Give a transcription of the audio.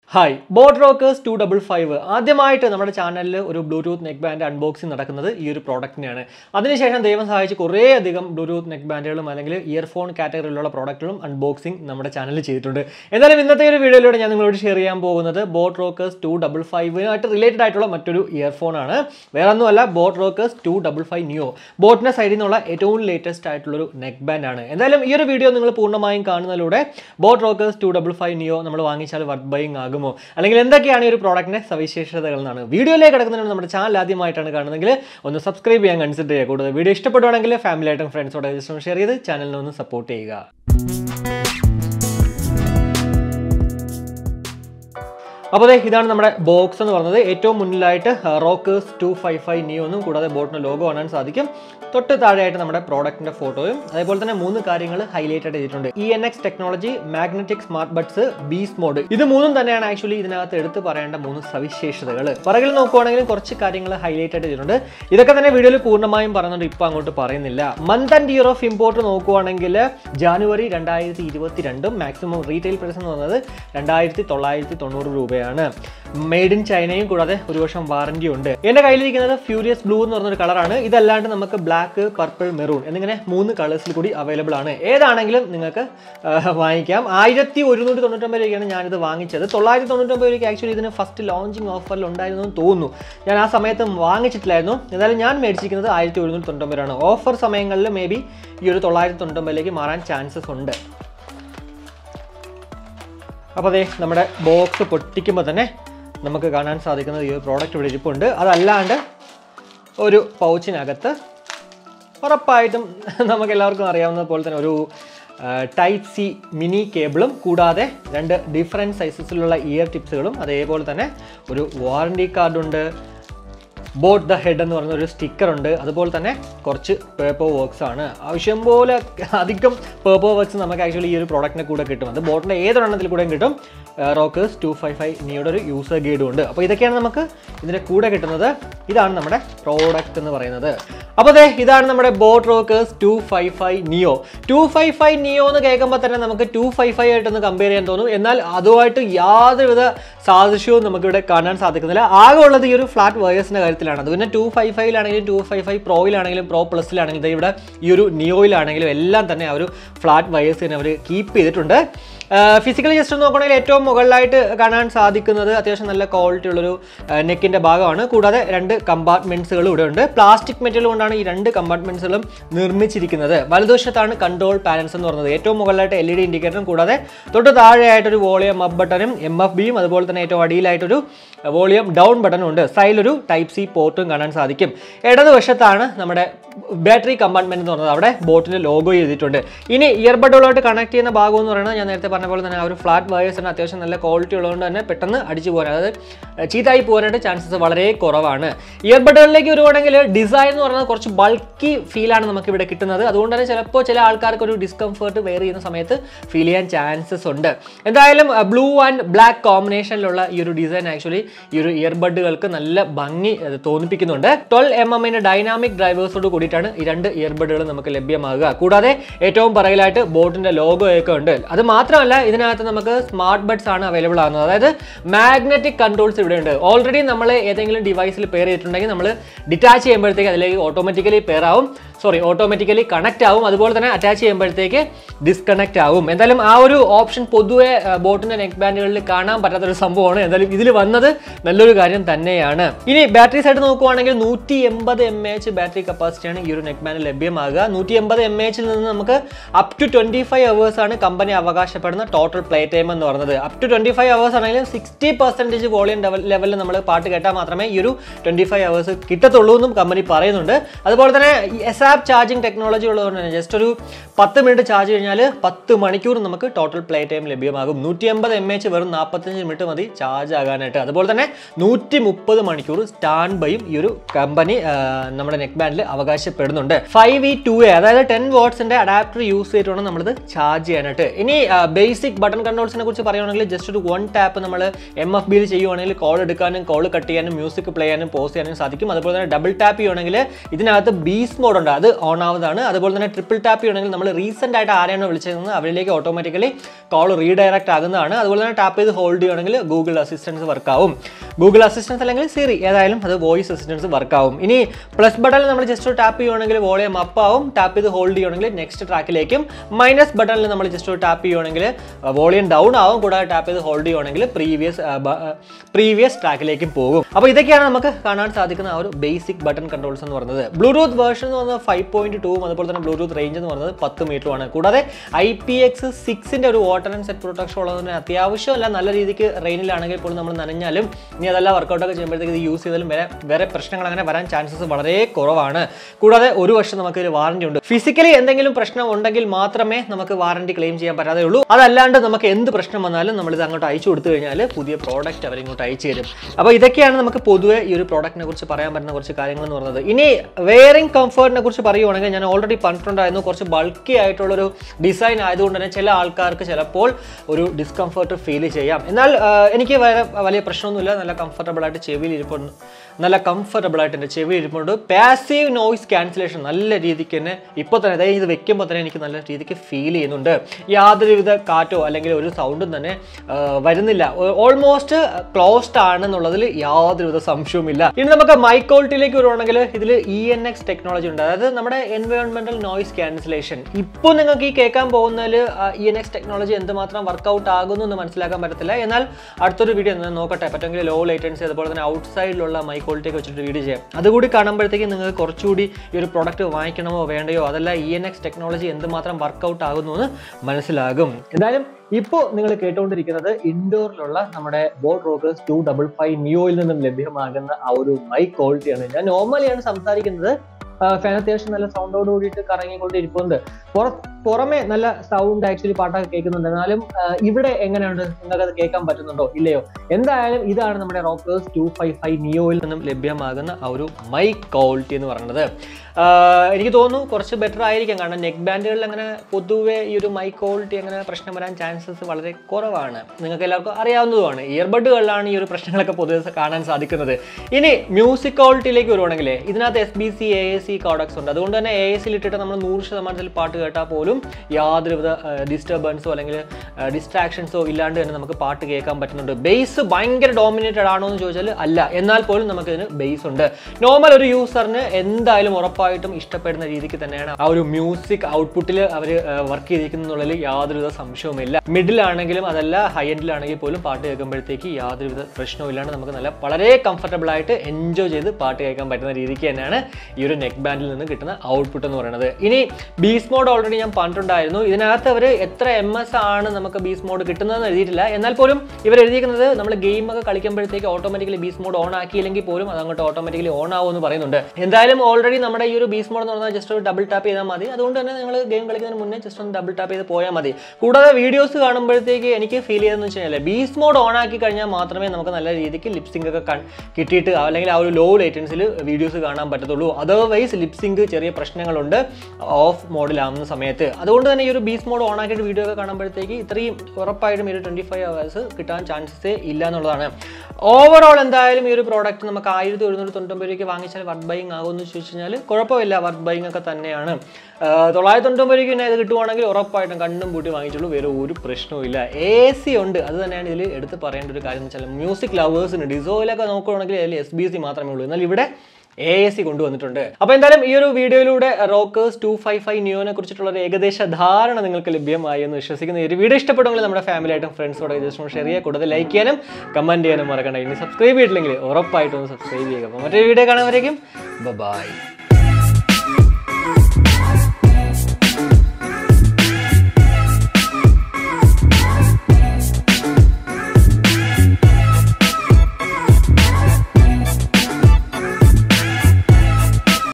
hi boat rockers two double five ആദ്യമായിട്ട് നമ്മുടെ ചാനലിൽ ഒരു ബ്ലൂടൂത്ത് നെക്ക് ബാൻഡ് അൺബോക്സിംഗ് നടക്കുന്നത് ഈ ഒരു പ്രോഡക്റ്റിനെയാണ് അതിനുശേഷം ദൈവം സഹായിച്ച് കുറേ അധികം ബ്ലൂടൂത്ത് നെക്ക് ബാൻഡുകളും അല്ലെങ്കിൽ ഇയർഫോൺ കാറ്റഗറിയിലുള്ള പ്രോഡക്റ്റുകളും അൺബോക്സിംഗ് നമ്മുടെ ചാനലിൽ ചെയ്തിട്ടുണ്ട് എന്നാലും ഇന്നത്തെ ഒരു വീഡിയോയിലൂടെ ഞാൻ നിങ്ങളോട് ഷെയർ ചെയ്യാൻ പോകുന്നത് ബോട്ട് റോക്കേഴ്സ് ടു ഡബിൾ ഫൈവിനായിട്ട് റിലേറ്റഡ് ആയിട്ടുള്ള മറ്റൊരു ഇയർഫോൺ ആണ് വേറെ ഒന്നുമല്ല boat rockers two double five new ബോട്ടിൻ്റെ സൈഡിൽ നിന്നുള്ള ഏറ്റവും ലേറ്റസ്റ്റ് ആയിട്ടുള്ളൊരു നെക്ക് ബാൻഡ് ആണ് എന്തായാലും ഈ ഒരു വീഡിയോ നിങ്ങൾ പൂർണ്ണമായും കാണുന്നതിലൂടെ boat rockers two double five neo നമ്മൾ വാങ്ങിച്ചാൽ വർത്ത് ബൈങ് ആകുമോ അല്ലെങ്കിൽ എന്തൊക്കെയാണ് ഈ ഒരു പ്രോഡക്റ്റിന്റെ സവിശേഷതകൾ എന്നാണ് വീഡിയോയിലേക്ക് കിടക്കുന്നതിന് നമ്മുടെ ചാനൽ ആദ്യമായിട്ടാണ് കാണുന്നതെങ്കിൽ ഒന്ന് സബ്സ്ക്രൈബ് ചെയ്യാൻ കൺസിഡർ ചെയ്യുക കൂടുതൽ വീഡിയോ ഇഷ്ടപ്പെടുവാണെങ്കിൽ ഫാമിലി ആയിട്ടും ഫ്രണ്ട്സോടെ ജസ്റ്റ് ഒന്ന് ഷെയർ ചെയ്ത് ചാനലിനെ ഒന്ന് സപ്പോർട്ട് ചെയ്യുക അപ്പോൾ അതെ ഇതാണ് നമ്മുടെ ബോക്സ് എന്ന് പറയുന്നത് ഏറ്റവും മുന്നിലായിട്ട് rockers two five five neo എന്നും കൂടാതെ ബോട്ടിന് ലോഗോ കാണാൻ സാധിക്കും തൊട്ട് താഴെയായിട്ട് നമ്മുടെ പ്രോഡക്റ്റിന്റെ ഫോട്ടോയും അതേപോലെ തന്നെ മൂന്ന് കാര്യങ്ങൾ ഹൈലൈറ്റ് ആയിട്ട് ചെയ്തിട്ടുണ്ട് E N X technology magnetic smart buds beast mode ഇത് മൂന്നും തന്നെയാണ് ആക്ച്വലി ഇതിനകത്ത് എടുത്ത് പറയേണ്ട മൂന്ന് സവിശേഷതകൾ പുറകിൽ നോക്കുവാണെങ്കിലും കുറച്ച് കാര്യങ്ങൾ ഹൈലൈറ്റ് ആയിട്ട് ചെയ്തിട്ടുണ്ട് ഇതൊക്കെ തന്നെ വീഡിയോയിൽ പൂർണ്ണമായും പറയുന്നുണ്ട് ഇപ്പോൾ അങ്ങോട്ട് പറയുന്നില്ല month and year of import നോക്കുവാണെങ്കിൽ ജാനുവരി രണ്ടായിരത്തി ഇരുപത്തി രണ്ടും മാക്സിമം റീറ്റെയിൽ പ്രൈസ് എന്ന് പറയുന്നത് രണ്ടായിരത്തി തൊള്ളായിരത്തി തൊണ്ണൂറ് രൂപയാണ് മെയ്ഡ് ഇൻ ചൈനയും കൂടാതെ ഒരു വർഷം വാറന്റി ഉണ്ട് എൻ്റെ കയ്യിലിരിക്കുന്നത് ഫ്യൂരിയസ് ബ്ലൂ എന്ന് പറഞ്ഞൊരു കളറാണ് ഇതല്ലാണ്ട് നമുക്ക് ബ്ലാക്ക് പർപ്പിൾ മെറൂൺ എന്നിങ്ങനെ മൂന്ന് കളേഴ്സിൽ കൂടി അവൈലബിൾ ആണ് ഏതാണെങ്കിലും നിങ്ങൾക്ക് ആ, വാങ്ങിക്കാം ആയിരത്തി ഒരുന്നൂറ്റി തൊണ്ണൂറ്റൊമ്പത് രൂപയ്ക്കാണ് ഞാനിത് വാങ്ങിച്ചത് തൊള്ളായിരത്തി തൊണ്ണൂറ്റൊമ്പത് രൂപയ്ക്ക് ആക്ച്വലി ഇതിന് ഫസ്റ്റ് ലോഞ്ചിങ് ഓഫറിൽ ഉണ്ടായിരുന്നു എന്ന് തോന്നുന്നു ഞാൻ ആ സമയത്ത് വാങ്ങിച്ചിട്ടില്ലായിരുന്നു എന്തായാലും ഞാൻ മേടിച്ചിരിക്കുന്നത് ആയിരത്തി ഒരുന്നൂറ്റി തൊണ്ണൂറ്റൊമ്പതാണ് ഓഫർ സമയങ്ങളിൽ മേ ബി ഈ ഒരു തൊള്ളായിരത്തി തൊണ്ണൂറ്റൊമ്പതിലേക്ക് മാറാൻ ചാൻസസ് ഉണ്ട് അപ്പോൾ അതെ നമ്മുടെ ബോക്സ് പൊട്ടിക്കുമ്പോൾ തന്നെ നമുക്ക് കാണാൻ സാധിക്കുന്നത് ഈ ഒരു പ്രോഡക്റ്റ് ഇവിടെ ഇരിപ്പുണ്ട് അതല്ലാണ്ട് ഒരു പൗച്ചിനകത്ത് ഉറപ്പായിട്ടും നമുക്ക് എല്ലാവർക്കും അറിയാവുന്ന പോലെ തന്നെ ഒരു ടൈപ്പ് സി മിനി കേബിളും കൂടാതെ രണ്ട് ഡിഫറെൻറ്റ് സൈസസിലുള്ള ഇയർ ടിപ്സുകളും അതേപോലെ തന്നെ ഒരു വാറണ്ടി കാർഡുണ്ട് ബോട്ട് ദ ഹെഡ് എന്ന് പറയുന്ന ഒരു സ്റ്റിക്കർ ഉണ്ട് അതുപോലെ തന്നെ കുറച്ച് പേപ്പർ വർക്ക്സ് ആണ് ആവശ്യം പോലെ അധികം പേപ്പർ വർക്ക്സ് നമുക്ക് ആക്ച്വലി ഈ ഒരു പ്രോഡക്റ്റിനെ കൂടെ കിട്ടും അത് ബോട്ടിൻ്റെ ഏതൊരെണ്ണത്തിൽ കൂടെയും കിട്ടും റോക്കേഴ്സ് ടു ഫൈവ് ഫൈവ് നിയുടെ ഒരു യൂസർ ഗൈഡും ഉണ്ട് അപ്പോൾ ഇതൊക്കെയാണ് നമുക്ക് ഇതിൻ്റെ കൂടെ കിട്ടുന്നത് ഇതാണ് നമ്മുടെ പ്രോഡക്റ്റ് എന്ന് പറയുന്നത് അപ്പോൾ അതെ ഇതാണ് നമ്മുടെ boat rockers two five five neo two five five neo എന്ന് കേൾക്കുമ്പോൾ തന്നെ നമുക്ക് ടു ഫൈവ് ഫൈവ് ആയിട്ടൊന്ന് കമ്പയർ ചെയ്യാൻ തോന്നും എന്നാൽ അതുമായിട്ട് യാതൊരുവിധ സാദൃശ്യവും നമുക്കിവിടെ കാണാൻ സാധിക്കുന്നില്ല ആകെ ഉള്ളത് ഈ ഒരു ഫ്ലാറ്റ് വയേഴ്സിൻ്റെ കാര്യത്തിലാണ് അത് പിന്നെ ടു ഫൈവ് ഫൈവിലാണെങ്കിലും ടു ഫൈവ് ഫൈവ് പ്രോയിലാണെങ്കിലും പ്രോ പ്ലസിലാണെങ്കിലും ദേ ഇവിടെ ഈ ഒരു നിയോയിലാണെങ്കിലും എല്ലാം തന്നെ ആ ഒരു ഫ്ലാറ്റ് വയേഴ്സ് തന്നെ അവർ കീപ്പ് ചെയ്തിട്ടുണ്ട് ഫിസിക്കലി ജസ്റ്റ് ഒന്ന് നോക്കുകയാണെങ്കിൽ ഏറ്റവും മുകളിലായിട്ട് കാണാൻ സാധിക്കുന്നത് അത്യാവശ്യം നല്ല ക്വാളിറ്റി ഉള്ളൊരു നെക്കിൻ്റെ ഭാഗമാണ് കൂടാതെ രണ്ട് കമ്പാർട്ട്മെൻറ്റ്സുകളും ഇവിടെ ഉണ്ട് പ്ലാസ്റ്റിക് മെറ്റീരിയൽ കൊണ്ടാണ് ഈ രണ്ട് കമ്പാർട്ട്മെൻറ്റ്സുകളും നിർമ്മിച്ചിരിക്കുന്നത് വലതുവശത്താണ് കൺട്രോൾ പാനൽസ് എന്ന് പറയുന്നത് ഏറ്റവും മുകളിലായിട്ട് എൽ ഇ ഡി ഇൻഡിക്കേറ്ററും കൂടാതെ തൊട്ട് താഴെയായിട്ടൊരു വോളിയം അപ്പ് ബട്ടണും എം എഫ് ബിയും അതുപോലെ തന്നെ ഏറ്റവും അടിയിലായിട്ടൊരു വോളിയം ഡൗൺ ബട്ടണും ഉണ്ട് സൈഡിലൊരു ടൈപ്പ് സി പോർട്ടും കാണാൻ സാധിക്കും ഇടതുവശത്താണ് നമ്മുടെ ബാറ്ററി കമ്പാർട്ട്മെന്റ് എന്ന് പറയുന്നത് അവിടെ ബോട്ടിൻ്റെ ലോഗോ ചെയ്തിട്ടുണ്ട് ഇനി ഇയർബഡുകളായിട്ട് കണക്ട് ചെയ്യുന്ന ഭാഗം എന്ന് പറയുന്നത് ഞാൻ നേരത്തെ പറഞ്ഞ പോലെ തന്നെ ആ ഒരു ഫ്ലാറ്റ് വയേഴ്സിന് അത്യാവശ്യം നല്ല ക്വാളിറ്റി ഉള്ളതുകൊണ്ട് തന്നെ പെട്ടെന്ന് അടിച്ചു പോകാൻ അതായത് ചീത്തായി പോകാനായിട്ട് ചാൻസസ് വളരെ കുറവാണ് ഇയർബഡുകളിലേക്ക് വരുവാണെങ്കിൽ ഡിസൈൻ എന്ന് പറയുന്നത് കുറച്ച് ബൾക്കി ഫീലാണ് നമുക്ക് ഇവിടെ കിട്ടുന്നത് അതുകൊണ്ട് തന്നെ ചിലപ്പോൾ ചില ആൾക്കാർക്ക് ഒരു ഡിസ്കംഫർട്ട് വെയർ ചെയ്യുന്ന സമയത്ത് ഫീൽ ചെയ്യാൻ ചാൻസസ് ഉണ്ട് എന്തായാലും ബ്ലൂ ആൻഡ് ബ്ലാക്ക് കോമ്പിനേഷനിലുള്ള ഈ ഒരു ഡിസൈൻ ആക്ച്വലി ഈ ഒരു ഇയർബഡുകൾക്ക് നല്ല ഭംഗി അത് തോന്നിപ്പിക്കുന്നുണ്ട് ട്വൽവ് എം എമ്മിന്റെ ഡൈനാമിക് ഡ്രൈവേഴ്സോട് കൂടിയിട്ടാണ് ഈ രണ്ട് ഇയർബഡുകൾ നമുക്ക് ലഭ്യമാകുക കൂടാതെ ഏറ്റവും പറയിലായിട്ട് ബോട്ടിന്റെ ലോഗോ ഒക്കെ ഉണ്ട് അത് മാത്രമല്ല ഇതിനകത്ത് നമുക്ക് സ്മാർട്ട് ബഡ്സ് ആണ് അവൈലബിൾ ആകുന്നത് അതായത് മാഗ്നറ്റിക് കൺട്രോൾസ് ഇവിടെ ഉണ്ട് ഓൾറെഡി നമ്മൾ ഏതെങ്കിലും ഡിവൈസിൽ പെയർ ചെയ്തിട്ടുണ്ടെങ്കിൽ നമ്മൾ ഡിറ്റാച്ച് ചെയ്യുമ്പോഴത്തേക്ക് അതിലേക്ക് ഓട്ടോമാറ്റിക്കലി പെയർ ആവും സോറി ഓട്ടോമാറ്റിക്കലി കണക്ട് ആവും അതുപോലെ തന്നെ അറ്റാച്ച് ചെയ്യുമ്പോഴത്തേക്ക് ഡിസ്കണക്ട് ആവും എന്തായാലും ആ ഒരു ഓപ്ഷൻ പൊതുവെ ബോട്ടിന്റെ നെക്ക് ബാൻഡുകളിൽ കാണാൻ പറ്റാത്തൊരു സംഭവമാണ് എന്തായാലും ഇതിൽ വന്നത് നല്ലൊരു കാര്യം തന്നെയാണ് ഇനി ബാറ്ററി സൈഡ് നോക്കുവാണെങ്കിൽ നൂറ്റി എൺപത് എം എച്ച് ബാറ്ററി കപ്പാസിറ്റിയാണ് ഈ ഒരു നെക്ക് ബാൻഡ് ലഭ്യമാകുക നൂറ്റി എൺപത് എം എച്ചിൽ നിന്ന് നമുക്ക് up to twenty five hours ആണ് കമ്പനി അവകാശപ്പെടുന്ന ടോട്ടൽ പ്ലേ ടൈം എന്ന് പറയുന്നത് up to twenty five hours ആണെങ്കിലും സിക്സ്റ്റി പെർസെൻറ്റേജ് വോളിയം ലെവലിൽ നമ്മൾ പാട്ട് കേട്ടാൽ മാത്രമേ ഈ ഒരു ട്വന്റി ഫൈവ് അവേഴ്സ് കിട്ടത്തുള്ളൂ എന്നും കമ്പനി പറയുന്നുണ്ട് അതുപോലെ തന്നെ എസ് ആപ്പ് ചാർജിങ് ടെക്നോളജി ഉള്ളതുകൊണ്ട് തന്നെ ജസ്റ്റ് ഒരു പത്ത് മിനിറ്റ് ചാർജ് കഴിഞ്ഞാൽ പത്ത് മണിക്കൂർ നമുക്ക് ടോട്ടൽ പ്ലേ ടൈം ലഭ്യമാകും നൂറ്റി എൺപത് എം എച്ച് വെറും നാൽപ്പത്തഞ്ച് മിനിറ്റ് മതി ചാർജ് ആകാനായിട്ട് അതുപോലെ തന്നെ നൂറ്റി മുപ്പത് മണിക്കൂർ സ്റ്റാൻഡ് ബൈയും ഈ ഒരു കമ്പനി നമ്മുടെ നെക്ക് ബാൻഡിൽ അവകാശപ്പെടുന്നുണ്ട് ഫൈവ് വി ടു എ അതായത് ടെൻ വാട്ട്സിന്റെ അഡാപ്റ്റർ യൂസ് ചെയ്തിട്ടാണ് നമ്മളിത് ചാർജ് ചെയ്യാനായിട്ട് ഇനി ബേസിക് ബട്ടൺ കൺട്രോൾസിനെ കുറിച്ച് പറയുകയാണെങ്കിൽ ജസ്റ്റ് ഒരു വൺ ടാപ്പ് നമ്മൾ എം എഫ് ബിയിൽ ചെയ്യുവാണെങ്കിൽ കോൾ എടുക്കാനും കോൾ കട്ട് ചെയ്യാനും മ്യൂസിക് പ്ലേ ചെയ്യാനും പോസ് ചെയ്യാനും സാധിക്കും അതുപോലെ തന്നെ ഡബിൾ ടാപ്പ് ചെയ്യുവാണെങ്കിൽ ഇതിനകത്ത് ബീസ് മോഡ് ഉണ്ട് അത് ഓൺ ആവുന്നതാണ് അതുപോലെ തന്നെ ട്രിപ്പിൾ ടാപ്പ് ചെയ്യണമെങ്കിൽ നമ്മൾ നമ്മൾ റീസെൻ്റ് ആയിട്ട് ആരെയാണോ വിളിച്ചതെന്ന് അവരിലേക്ക് ഓട്ടോമാറ്റിക്കലി കോൾ റീഡയറക്റ്റ് ആകുന്നതാണ് അതുപോലെ തന്നെ ടാപ്പ് ചെയ്ത് ഹോൾഡ് ചെയ്യുകയാണെങ്കിൽ ഗൂഗിൾ അസിസ്റ്റൻസ് വർക്ക് ആവും ഗൂഗിൾ അസിസ്റ്റൻസ് അല്ലെങ്കിൽ സിറി ഏതായാലും അത് വോയിസ് അസിസ്റ്റൻസ് വർക്ക് ആവും ഇനി പ്ലസ് ബട്ടണിൽ നമ്മൾ ജസ്റ്റ് ടാപ്പ് ചെയ്യുവാണെങ്കിൽ വോളിയം അപ്പ് ആവും ടാപ്പ് ചെയ്ത് ഹോൾഡ് ചെയ്യുകയാണെങ്കിൽ നെക്സ്റ്റ് ട്രാക്കിലേക്കും മൈനസ് ബട്ടണിൽ നമ്മൾ ജസ്റ്റ് ടാപ്പ് ചെയ്യുവാണെങ്കിൽ വോളിയം ഡൗൺ ആവും കൂടാതെ ടാപ്പ് ചെയ്ത് ഹോൾഡ് ചെയ്യുവാണെങ്കിൽ പ്രീവിയസ് പ്രീവിയസ് ട്രാക്കിലേക്കും പോകും അപ്പോൾ ഇതൊക്കെയാണ് നമുക്ക് കാണാൻ സാധിക്കുന്ന ആ ഒരു ബേസിക് ബട്ടൺ കൺട്രോൾസ് എന്ന് പറയുന്നത് ബ്ലൂടൂത്ത് വേർഷൻ എന്ന് പറയുന്നത് ഫൈവ് പോയിന്റ് ടൂവും അതുപോലെ തന്നെ ബ്ലൂടൂത്ത് റേഞ്ച് എന്ന് പറയുന്നത് പത്ത് മീറ്ററുമാണ് കൂടാതെ ഐ പി എക്സ് സിക്സിൻ്റെ ഒരു വാട്ടർ ആൻഡ് സെറ്റ് പ്രൊട്ടക്ഷൻ ഉള്ളതിന് അത്യാവശ്യമല്ല നല്ല രീതിക്ക് റെയിനിലാണെങ്കിൽ പോലും നമ്മൾ നനഞ്ഞാലും ഇനി അതെല്ലാം വർക്കൗട്ടൊക്കെ ചെയ്യുമ്പോഴത്തേക്ക് ഇത് യൂസ് ചെയ്താലും വേറെ വേറെ പ്രശ്നങ്ങൾ അങ്ങനെ വരാൻ ചാൻസസ് വളരെ കുറവാണ് കൂടാതെ ഒരു വർഷം നമുക്ക് ഒരു വാറണ്ടി ഉണ്ട് ഫിസിക്കലി എന്തെങ്കിലും പ്രശ്നം ഉണ്ടെങ്കിൽ മാത്രമേ നമുക്ക് വാറണ്ടി ക്ലെയിം ചെയ്യാൻ പറ്റാതെ ഉള്ളൂ അതല്ലാണ്ട് നമുക്ക് എന്ത് പ്രശ്നം വന്നാലും നമ്മൾ ഇത് അങ്ങോട്ട് അയച്ചു കൊടുത്തു കഴിഞ്ഞാൽ പുതിയ പ്രോഡക്റ്റ് അവർ ഇങ്ങോട്ട് അയച്ചു തരും അപ്പോൾ ഇതൊക്കെയാണ് നമുക്ക് പൊതുവെ ഈ ഒരു പ്രോഡക്റ്റിനെ കുറിച്ച് പറയാൻ പറ്റുന്ന കുറച്ച് കാര്യങ്ങൾ എന്ന് പറയുന്നത് ഇനി വെയറിംഗ് കംഫർട്ടിനെ കുറിച്ച് പറയുവാണെങ്കിൽ ഞാൻ ഓൾറെഡി പറഞ്ഞിട്ടുണ്ടായിരുന്നു കുറച്ച് ബൾക്കി ആയിട്ടുള്ളൊരു ഡിസൈൻ ആയതുകൊണ്ട് തന്നെ ചില ആൾക്കാർക്ക് ചിലപ്പോൾ ഒരു ഡിസ്കംഫർട്ട് ഫീൽ ചെയ്യാം എന്നാൽ ആ, എനിക്ക് വേറെ വലിയ പ്രശ്നമൊന്നുമില്ല നല്ല കംഫർട്ടബിൾ ആയിട്ട് ചെവിയിൽ ഇരിപ്പുണ്ട് നല്ല കംഫർട്ടബിൾ ആയിട്ട് എൻ്റെ ചെവി ഇരിപ്പുണ്ട് പാസീവ് നോയിസ് ക്യാൻസലേഷൻ നല്ല രീതിക്ക് തന്നെ ഇപ്പോൾ തന്നെ അതായത് ഇത് വെക്കുമ്പോൾ തന്നെ എനിക്ക് നല്ല രീതിക്ക് ഫീൽ ചെയ്യുന്നുണ്ട് യാതൊരുവിധ കാറ്റോ അല്ലെങ്കിൽ ഒരു സൗണ്ടും തന്നെ ആ, വരുന്നില്ല ഓൾമോസ്റ്റ് ക്ലോസ്ഡ് ആണെന്നുള്ളതിൽ യാതൊരുവിധ സംശയവുമില്ല ഇനി നമുക്ക് മൈക്ക് ക്വാളിറ്റിയിലേക്ക് വരുവാണെങ്കിൽ ഇതിൽ ഇ എൻ എക്സ് ടെക്നോളജി ഉണ്ട് അതായത് നമ്മുടെ എൻവയോൺമെന്റൽ നോയിസ് ക്യാൻസലേഷൻ ഇപ്പോൾ നിങ്ങൾക്ക് ഈ കേൾക്കാൻ പോകുന്നതിൽ ഇ എൻ എക്സ് ടെക്നോളജി എന്തുമാത്രം വർക്കൗട്ട് ആകുന്നു എന്ന് മനസ്സിലാക്കാൻ പറ്റത്തില്ല എന്നാൽ അടുത്തൊരു വീഡിയോ ഞാൻ നോക്കട്ടെ പറ്റുമെങ്കിൽ ലോ ലേറ്റൻസി അതുപോലെ തന്നെ ഔട്ട്സൈഡിലുള്ള മൈക്ക് ക്വാളിറ്റി ഒക്കെ വെച്ചിട്ട് വീഡിയോ ചെയ്യാം അതുകൂടി കാണുമ്പോഴത്തേക്ക് നിങ്ങൾക്ക് കുറച്ചുകൂടി ഈ ഒരു പ്രൊഡക്റ്റ് വാങ്ങിക്കണമോ വേണ്ടയോ അതല്ല ഇ എൻ എക്സ് ടെക്നോളജി എന്തുമാത്രം വർക്കൗട്ട് ആകുന്നു എന്ന് മനസ്സിലാകും എന്തായാലും ഇപ്പോൾ നിങ്ങൾ കേട്ടുകൊണ്ടിരിക്കുന്നത് ഇൻഡോറിലുള്ള നമ്മുടെ boat rockers two double five നിയോയിൽ നിന്നും ലഭ്യമാകുന്ന ആ ഒരു മൈക്ക് ക്വാളിറ്റിയാണ് ഞാൻ നോർമലിയാണ് സംസാരിക്കുന്നത് ഫാൻ അത്യാവശ്യം നല്ല സൗണ്ടോട് കൂടിയിട്ട് കറങ്ങിക്കൊണ്ടിരിപ്പുണ്ട് പുറ പുറമെ നല്ല സൗണ്ട് ആക്ച്വലി പാട്ടൊക്കെ കേൾക്കുന്നുണ്ട് എന്നാലും ആ, ഇവിടെ എങ്ങനെയുണ്ട് നിങ്ങൾക്ക് അത് കേൾക്കാൻ പറ്റുന്നുണ്ടോ ഇല്ലയോ എന്തായാലും ഇതാണ് നമ്മുടെ റോക്കേഴ്സ് ടു ഫൈവ് ഫൈവ് നിയോയിൽ നിന്നും ലഭ്യമാകുന്ന ആ ഒരു മൈക്ക് ക്വാളിറ്റി എന്ന് പറയുന്നത് ആ, എനിക്ക് തോന്നുന്നു കുറച്ച് ബെറ്റർ ആയിരിക്കാം കാരണം നെക്ക് ബാൻഡുകളിൽ അങ്ങനെ പൊതുവെ ഈ ഒരു മൈക്ക് ക്വാളിറ്റി അങ്ങനെ പ്രശ്നം വരാൻ ചാൻസസ് വളരെ കുറവാണ് നിങ്ങൾക്ക് എല്ലാവർക്കും അറിയാവുന്നതുമാണ് ഇയർബഡുകളിലാണ് ഈ ഒരു പ്രശ്നങ്ങളൊക്കെ പൊതുവെ കാണാൻ സാധിക്കുന്നത് ഇനി മ്യൂസിക് ക്വാളിറ്റിയിലേക്ക് വരുവാണെങ്കിൽ ഇതിനകത്ത് S B C A S C codecs ഉണ്ട് അതുകൊണ്ട് തന്നെ എ എസ് സിയിൽ ഇട്ടിട്ട് നമ്മൾ നൂറ് ശതമാനത്തിൽ പാട്ട് കേട്ടാൽ പോലും യാതൊരുവിധ ഡിസ്റ്റർബൻസോ അല്ലെങ്കിൽ ഡിസ്ട്രാക്ഷൻസോ ഇല്ലാണ്ട് തന്നെ നമുക്ക് പാട്ട് കേൾക്കാൻ പറ്റുന്നുണ്ട് ബേസ് ഭയങ്കര ഡോമിനേറ്റഡ് ആണോ എന്ന് ചോദിച്ചാൽ അല്ല എന്നാൽ പോലും നമുക്ക് ഇതിന് ബേസ് ഉണ്ട് നോർമൽ ഒരു യൂസറിന് എന്തായാലും ഉറപ്പായിട്ടും ഇഷ്ടപ്പെടുന്ന രീതിക്ക് തന്നെയാണ് ആ ഒരു മ്യൂസിക് ഔട്ട്പുട്ടിൽ അവർ വർക്ക് ചെയ്തിരിക്കുന്നുള്ളതിൽ യാതൊരുവിധ സംശയവുമില്ല മിഡിലാണെങ്കിലും അതല്ല ഹൈ എൻഡിലാണെങ്കിൽ പോലും പാട്ട് കേൾക്കുമ്പോഴത്തേക്ക് യാതൊരുവിധ പ്രശ്നവും ഇല്ലാണ്ട് നമുക്ക് നല്ല വളരെ കംഫർട്ടബിൾ ആയിട്ട് എൻജോയ് ചെയ്ത് പാട്ട് കേൾക്കാൻ പറ്റുന്ന രീതിക്ക് തന്നെയാണ് ഈ ഒരു നെക്ക് ബാൻഡിൽ നിന്ന് കിട്ടുന്ന ഔട്ട്പുട്ട് എന്ന് പറയുന്നത് ഇനി ബീസ് മോഡ് ഓൾറെഡി ഞാൻ പറഞ്ഞിട്ടുണ്ടായിരുന്നു ഇതിനകത്ത് അവർ എത്ര എം എസ് ആണ് നമുക്ക് ബീസ് മോഡ് കിട്ടുന്നതെന്ന് എഴുതിയിട്ടില്ല എന്നാൽ പോലും ഇവർ എഴുതിയിരിക്കുന്നത് നമ്മൾ ഗെയിം ഒക്കെ കളിക്കുമ്പോഴത്തേക്ക് ഓട്ടോമാറ്റിക്കലി ബീസ് മോഡ് ഓൺ ആക്കിയില്ലെങ്കിൽ പോലും അത് അങ്ങോട്ട് ഓട്ടോമാറ്റിക്കലി ഓൺ ആവുമെന്ന് പറയുന്നുണ്ട് എന്തായാലും ഓൾറെഡി നമ്മുടെ ഈ ഒരു ബീസ് മോഡ് എന്ന് പറഞ്ഞാൽ ജസ്റ്റ് ഒരു ഡബിൾ ടാപ്പ് ചെയ്താൽ മതി അതുകൊണ്ട് തന്നെ നിങ്ങൾ ഗെയിം കളിക്കുന്നതിന് മുന്നേ ജസ്റ്റ് ഒന്ന് ഡബിൾ ടാപ്പ് ചെയ്ത് പോയാൽ മതി കൂടാതെ വീഡിയോസ് കാണുമ്പോഴത്തേക്ക് എനിക്ക് ഫീൽ ചെയ്തതെന്ന് വെച്ച് കഴിഞ്ഞാൽ ബീസ് മോഡ് ഓൺ ആക്കി കഴിഞ്ഞാൽ മാത്രമേ നമുക്ക് നല്ല രീതിക്ക് ലിപ്സിംഗ് ഒക്കെ കൺ- കിട്ടിയിട്ട് അല്ലെങ്കിൽ ആ ഒരു ലോ ലേറ്റൻസിൽ വീഡിയോസ് കാണാൻ പറ്റത്തുള്ളൂ അതർവൈസ് ലിപ്സിംഗ് ചെറിയ പ്രശ്നങ്ങളുണ്ട് ഓഫ് മോഡിലാവുന്ന സമയത്ത് അതുകൊണ്ട് തന്നെ ഈ ഒരു ബീസ് മോഡ് ഓൺ ആക്കിയിട്ട് വീഡിയോ ഒക്കെ കാണുമ്പോഴത്തേക്ക് ഇത്രയും ഉറപ്പായിട്ടും ഒരു ട്വൻറ്റി ഫൈവ് അവേഴ്സ് കിട്ടാൻ ചാൻസസ് ഇല്ല എന്നുള്ളതാണ് ഓവറോൾ എന്തായാലും ഈ ഒരു പ്രോഡക്റ്റ് നമുക്ക് ആയിരത്തി ഒരുന്നൂറ്റി തൊണ്ണൂറ്റൊമ്പത് രൂപയ്ക്ക് വാങ്ങിച്ചാൽ വർത്ത് ബൈങ് ആകുമെന്ന് ചോദിച്ചു കഴിഞ്ഞാൽ കുഴപ്പമില്ല വർത്ത് ബൈങ് ഒക്കെ തന്നെയാണ് ആ, തൊള്ളായിരത്തി തൊണ്ണൂറ്റൊമ്പത് രൂപയ്ക്ക് തന്നെ ഇത് കിട്ടുവാണെങ്കിൽ ഉറപ്പായിട്ടും കണ്ണും പൂട്ടി വാങ്ങിച്ചുള്ളൂ വേറെ ഒരു പ്രശ്നവുമില്ല എ സി ഉണ്ട് അത് തന്നെയാണ് ഇതിൽ എടുത്ത് പറയേണ്ട ഒരു കാര്യം എന്ന് വെച്ചാൽ മ്യൂസിക് ലവേഴ്സിന് ഡിസോയിലൊക്കെ നോക്കുകയാണെങ്കിൽ അതിൽ എസ് ബി സി മാത്രമേ ഉള്ളൂ എന്നാൽ ഇവിടെ എ എസ് സി കൊണ്ടുവന്നിട്ടുണ്ട് അപ്പോൾ എന്തായാലും ഈ ഒരു വീഡിയോയിലൂടെ റോക്കേഴ്സ് ടു ഫൈവ് ഫൈവ് ന്യൂനെ കുറിച്ചിട്ടുള്ള ഒരു ഏകദേശ ധാരണ നിങ്ങൾക്ക് ലഭ്യമായി എന്ന് വിശ്വസിക്കുന്നു ഈ ഒരു വീഡിയോ ഇഷ്ടപ്പെടുമെങ്കിൽ നമ്മുടെ ഫാമിലി ആയിട്ടും ഫ്രണ്ട്സോടെ ജസ്റ്റ് ഷെയർ ചെയ്യുക കൂടുതൽ ലൈക്ക് ചെയ്യാനും കമൻറ്റ് ചെയ്യാനും മറക്കണ്ട ഇനി സബ്സ്ക്രൈബ് ചെയ്തിട്ടില്ലെങ്കിൽ ഉറപ്പായിട്ടും ഒന്ന് സബ്സ്ക്രൈബ് ചെയ്യുക അപ്പോൾ മറ്റൊരു വീഡിയോ കാണുമ്പോഴേക്കും ബൈ